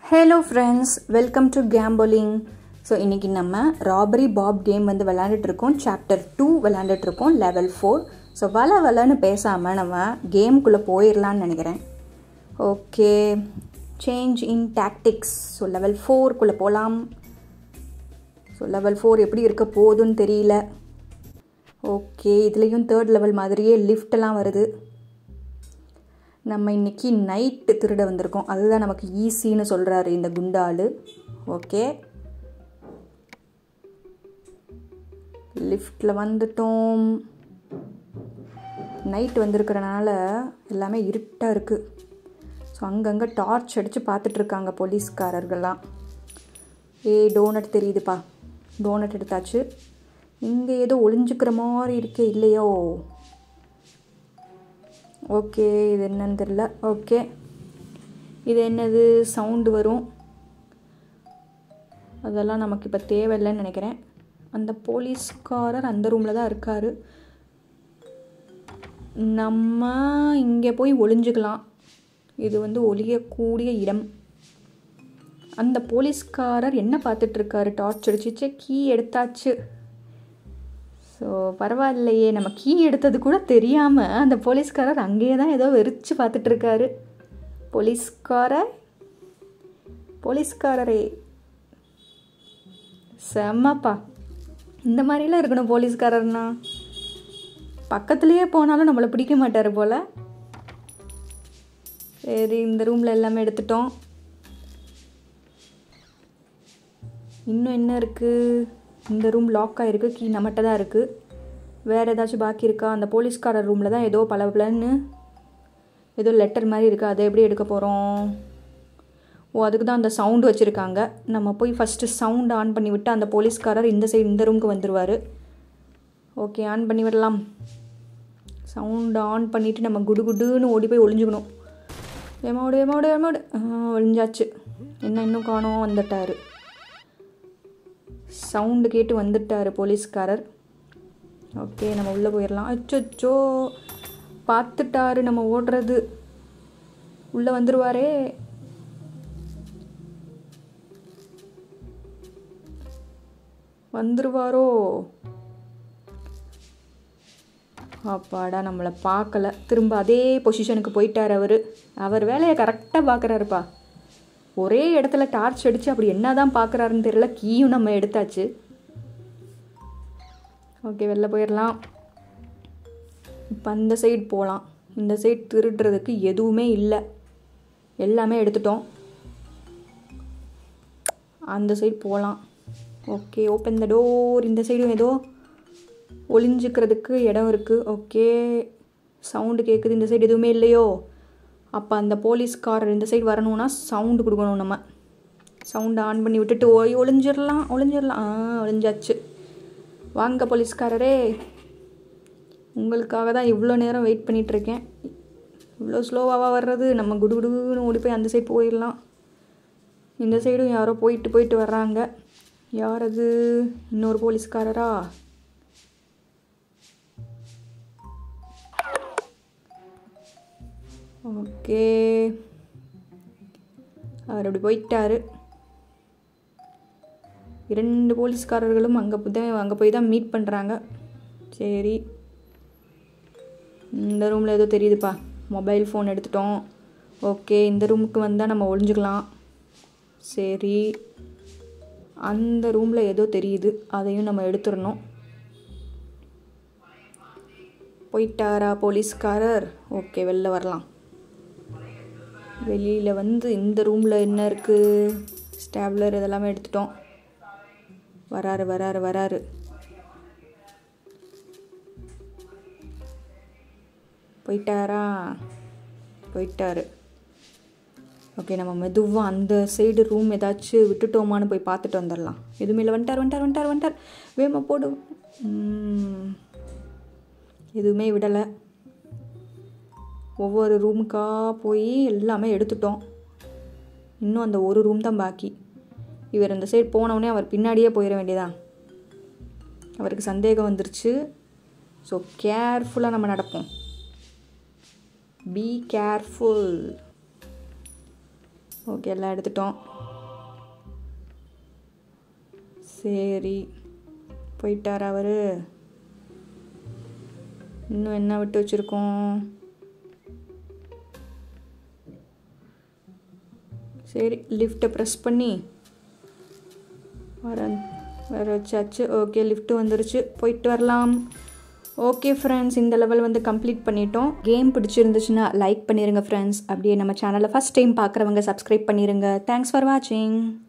hello friends welcome to கேம்போலிங் so இன்றைக்கி நம்ம ராபரி பாப் கேம் வந்து விளையாண்டுட்டு இருக்கோம் சாப்டர் டூ விளையாண்டுட்டு இருக்கோம் லெவல் ஃபோர் ஸோ வள வளன்னு பேசாமல் நம்ம கேமுக்குள்ளே போயிடலான்னு நினைக்கிறேன் okay change in tactics so level ஃபோர்க்குள்ளே போகலாம் ஸோ லெவல் ஃபோர் எப்படி இருக்க போகுதுன்னு தெரியல ஓகே இதுலேயும் தேர்ட் லெவல் மாதிரியே லிஃப்டெல்லாம் வருது நம்ம இன்னைக்கு நைட்டு திருட வந்திருக்கோம் அதுதான் நமக்கு ஈஸின்னு சொல்கிறாரு இந்த குண்டாளு ஓகே லிஃப்டில் வந்துட்டோம் நைட் வந்திருக்கிறனால எல்லாமே இருட்டாக இருக்குது ஸோ அங்கங்கே டார்ச் அடித்து பார்த்துட்ருக்காங்க போலீஸ்காரர்கள்லாம் ஏ டோனட் தெரியுதுப்பா டோனட் எடுத்தாச்சு இங்கே ஏதோ ஒளிஞ்சுக்கிற மாதிரி இருக்கே இல்லையோ ஓகே இது என்னன்னு தெரில ஓகே இது என்னது சவுண்டு வரும் அதெல்லாம் நமக்கு இப்போ தேவையில்லைன்னு நினைக்கிறேன் அந்த போலீஸ்காரர் அந்த ரூமில் தான் இருக்கார் நம்ம இங்கே போய் ஒளிஞ்சுக்கலாம் இது வந்து ஒளியக்கூடிய இடம் அந்த போலீஸ்காரர் என்ன பார்த்துட்ருக்காரு டார்ச் அடிச்சிச்சு கீ எடுத்தாச்சு ஸோ பரவாயில்லையே நம்ம கீ எடுத்தது கூட தெரியாமல் அந்த போலீஸ்காரர் அங்கேயே தான் ஏதோ வெறிச்சு பார்த்துட்ருக்காரு போலீஸ்காரர் போலீஸ்காரரே செம்மப்பா இந்த மாதிரிலாம் இருக்கணும் போலீஸ்காரர்னா பக்கத்துலேயே போனாலும் நம்மளை பிடிக்க மாட்டார் போல் சரி இந்த ரூமில் எல்லாமே எடுத்துட்டோம் இன்னும் என்ன இருக்குது இந்த ரூம் லாக் ஆகிருக்கு கீ நம்மகிட்ட தான் இருக்குது வேறு ஏதாச்சும் பாக்கி இருக்கா அந்த போலீஸ்காரர் ரூமில் தான் ஏதோ பல பிளன்னு ஏதோ லெட்டர் மாதிரி இருக்குது அதை எப்படி எடுக்க போகிறோம் ஓ அதுக்கு தான் அந்த சவுண்டு வச்சுருக்காங்க நம்ம போய் ஃபஸ்ட்டு சவுண்ட் ஆன் பண்ணி விட்டு அந்த போலீஸ்காரர் இந்த சைடு இந்த ரூமுக்கு வந்துடுவார் ஓகே ஆன் பண்ணி விடலாம் சவுண்டு ஆன் பண்ணிவிட்டு நம்ம குடு குடுன்னு ஓடி போய் ஒளிஞ்சுக்கணும் ஏமாவோடு ஏமாவோடு ஏமாவோடு ஒளிஞ்சாச்சு என்ன இன்னும் காணோம் வந்துட்டார் சவுண்டு கேட்டு வந்துட்டார் போலீஸ்காரர் ஓகே நம்ம உள்ளே போயிடலாம் அச்சோ பார்த்துட்டாரு நம்ம ஓடுறது உள்ளே வந்துடுவாரே வந்துருவாரோ அப்பாடா நம்மளை பார்க்கல திரும்ப அதே பொசிஷனுக்கு போயிட்டார் அவர் அவர் வேலையை கரெக்டாக பார்க்குறாருப்பா ஒரே இடத்துல டார்ச் அடித்து அப்படி என்ன தான் பார்க்குறாருன்னு தெரியல கீயும் நம்ம எடுத்தாச்சு ஓகே வெளில போயிடலாம் இப்போ அந்த சைடு போகலாம் இந்த சைடு திருடுறதுக்கு எதுவுமே இல்லை எல்லாமே எடுத்துட்டோம் அந்த சைடு போகலாம் ஓகே ஓப்பன் த டோர் இந்த சைடும் ஏதோ ஒளிஞ்சிக்கிறதுக்கு இடம் இருக்குது ஓகே சவுண்டு கேட்குது இந்த சைடு எதுவுமே இல்லையோ அப்போ அந்த போலீஸ்காரர் இந்த சைடு வரணும்னா சவுண்டு கொடுக்கணும் நம்ம சவுண்டை ஆன் பண்ணி விட்டுட்டு ஓய் ஒளிஞ்சிடலாம் ஒளிஞ்சிடலாம் ஆ ஒளிஞ்சாச்சு வாங்க போலீஸ்காரரே உங்களுக்காக தான் இவ்வளோ நேரம் வெயிட் பண்ணிகிட்ருக்கேன் இவ்வளோ ஸ்லோவாக வர்றது நம்ம குடு குடுன்னு ஓடி போய் அந்த சைடு போயிடலாம் இந்த சைடும் யாரோ போயிட்டு போயிட்டு வர்றாங்க யார் அது இன்னொரு போலீஸ்காரரா ஓகே அவர் அப்படி போயிட்டாரு இரண்டு போலீஸ்காரர்களும் அங்கே தான் அங்கே போய் தான் மீட் பண்ணுறாங்க சரி இந்த ரூமில் ஏதோ தெரியுதுப்பா மொபைல் ஃபோன் எடுத்துட்டோம் ஓகே இந்த ரூமுக்கு வந்தால் நம்ம ஒழிஞ்சுக்கலாம் சரி அந்த ரூமில் ஏதோ தெரியுது அதையும் நம்ம எடுத்துடணும் போயிட்டாரா போலீஸ்காரர் ஓகே வெளில வரலாம் வெளியில் வந்து இந்த ரூமில் என்ன இருக்குது ஸ்டாப்லர் இதெல்லாமே எடுத்துட்டோம் வராரு வராரு வராரு போயிட்டாரா போயிட்டாரு ஓகே நம்ம மெதுவாக அந்த சைடு ரூம் ஏதாச்சும் விட்டுட்டோமான்னு போய் பார்த்துட்டு வந்துடலாம் எதுவுமே இல்லை வந்துட்டார் வந்துட்டார் வந்துட்டார் வந்துட்டார் வேமா போடு எதுவுமே விடலை ஒவ்வொரு ரூமுக்காக போய் எல்லாமே எடுத்துட்டோம் இன்னும் அந்த ஒரு ரூம் தான் பாக்கி இவர் இந்த சைடு போனவுடனே அவர் பின்னாடியே போயிட வேண்டியதான் அவருக்கு சந்தேகம் வந்துருச்சு ஸோ கேர்ஃபுல்லாக நம்ம நடப்போம் பி கேர்ஃபுல் ஓகே எல்லாம் எடுத்துட்டோம் சரி போயிட்டார் அவர் இன்னும் என்ன விட்டு வச்சுருக்கோம் சரி லிஃப்ட்டை ப்ரெஸ் பண்ணி வர வர வச்சாச்சு ஓகே லிஃப்ட் வந்துருச்சு போயிட்டு வரலாம் ஓகே ஃப்ரெண்ட்ஸ் இந்த லெவல் வந்து கம்ப்ளீட் பண்ணிட்டோம் கேம் பிடிச்சிருந்துச்சுன்னா லைக் பண்ணிடுங்க ஃப்ரெண்ட்ஸ் அப்படியே நம்ம சேனலை ஃபஸ்ட் டைம் பார்க்குறவங்க சப்ஸ்கிரைப் பண்ணிடுங்க தேங்க்ஸ் ஃபார் வாட்சிங்